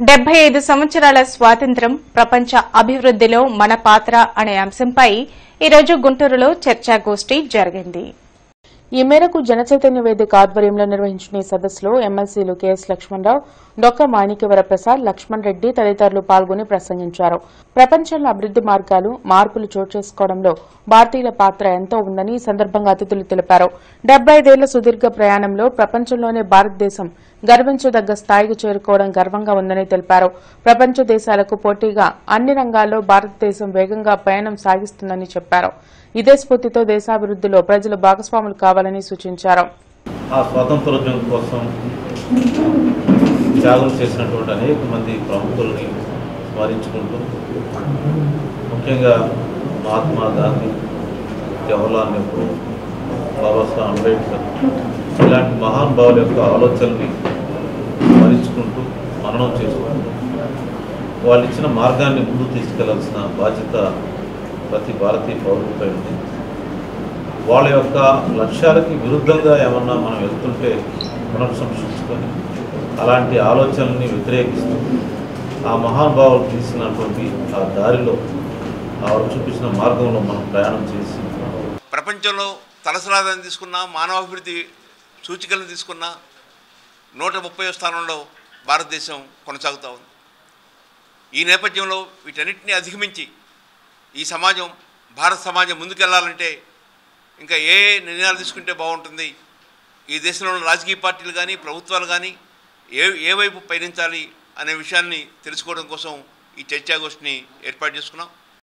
డెబ్బై ఐదు సంవత్సరాల స్వాతంత్ర్యం ప్రపంచ అభివృద్దిలో మన పాత్ర అనే అంశంపై ఈరోజు గుంటూరులో చర్చాగోష్ఠి జరిగింది ఈ మేరకు జనచైతన్య వేదిక ఆధ్వర్యంలో నిర్వహించిన ఈ సదస్సులో ఎమ్మెల్సీలు కెఎస్ లక్ష్మణరావు డొక్క మాణిక్యవర ప్రసాద్ లక్ష్మణ్ రెడ్డి తదితరులు పాల్గొని ప్రసంగించారు ప్రపంచంలో అభివృద్ది మార్గాలు మార్పులు చోటు చేసుకోవడంలో భారతీయుల పాత్ర ఎంతో ఉందని ఈ సందర్భంగా అతిథులు తెలిపారు డెబ్బై ఐదేళ్ల సుదీర్ఘ ప్రయాణంలో ప్రపంచంలోనే భారతదేశం గర్వించదగ్గ స్థాయికి చేరుకోవడం గర్వంగా ఉందని తెలిపారు ప్రపంచ దేశాలకు పోటీగా అన్ని రంగాల్లో భారతదేశం వేగంగా ప్రయాణం సాగిస్తుందని చెప్పారు ఇదే స్ఫూర్తితో దేశాభివృద్దిలో ప్రజలు భాగస్వాములు కావాలని సూచించారు ఆ స్వాతంత్రోద్యమం కోసం త్యాగం చేసినటువంటి అనేక మంది ప్రముఖుల్ని స్మరించుకుంటూ ముఖ్యంగా మహాత్మా గాంధీ జవహర్లాల్ నెహ్రూ బాబాసాహెబ్ అంబేద్కర్ ఇలాంటి మహానుభావుల యొక్క ఆలోచనల్ని స్మరించుకుంటూ మననం చేసుకుంటూ వాళ్ళు ఇచ్చిన మార్గాన్ని ముందుకు తీసుకెళ్లాల్సిన బాధ్యత ప్రతి భారతీయ పౌరుడిపై ఉంది వాళ్ళ యొక్క లక్ష్యాలకి విరుద్ధంగా ఏమన్నా మనం వెళ్తుంటే పునర్సంశించుకొని అలాంటి ఆలోచనల్ని వ్యతిరేకిస్తూ ఆ మహానుభావులు తీసినటువంటి ఆ దారిలో వారు చూపించిన మార్గంలో మనం ప్రయాణం చేసి ప్రపంచంలో తలసరాదాన్ని తీసుకున్న మానవాభివృద్ధి సూచికలను తీసుకున్న నూట ముప్పై స్థానంలో భారతదేశం కొనసాగుతూ ఉంది ఈ నేపథ్యంలో వీటన్నిటిని అధిగమించి ఈ సమాజం భారత సమాజం ముందుకెళ్లాలంటే ఇంకా ఏ ఏ నిర్ణయాలు తీసుకుంటే బాగుంటుంది ఈ దేశంలో ఉన్న రాజకీయ పార్టీలు కానీ ప్రభుత్వాలు కానీ ఏ ఏ వైపు పయనించాలి అనే విషయాన్ని తెలుసుకోవడం కోసం ఈ చర్చాగోష్ఠిని ఏర్పాటు చేసుకున్నాం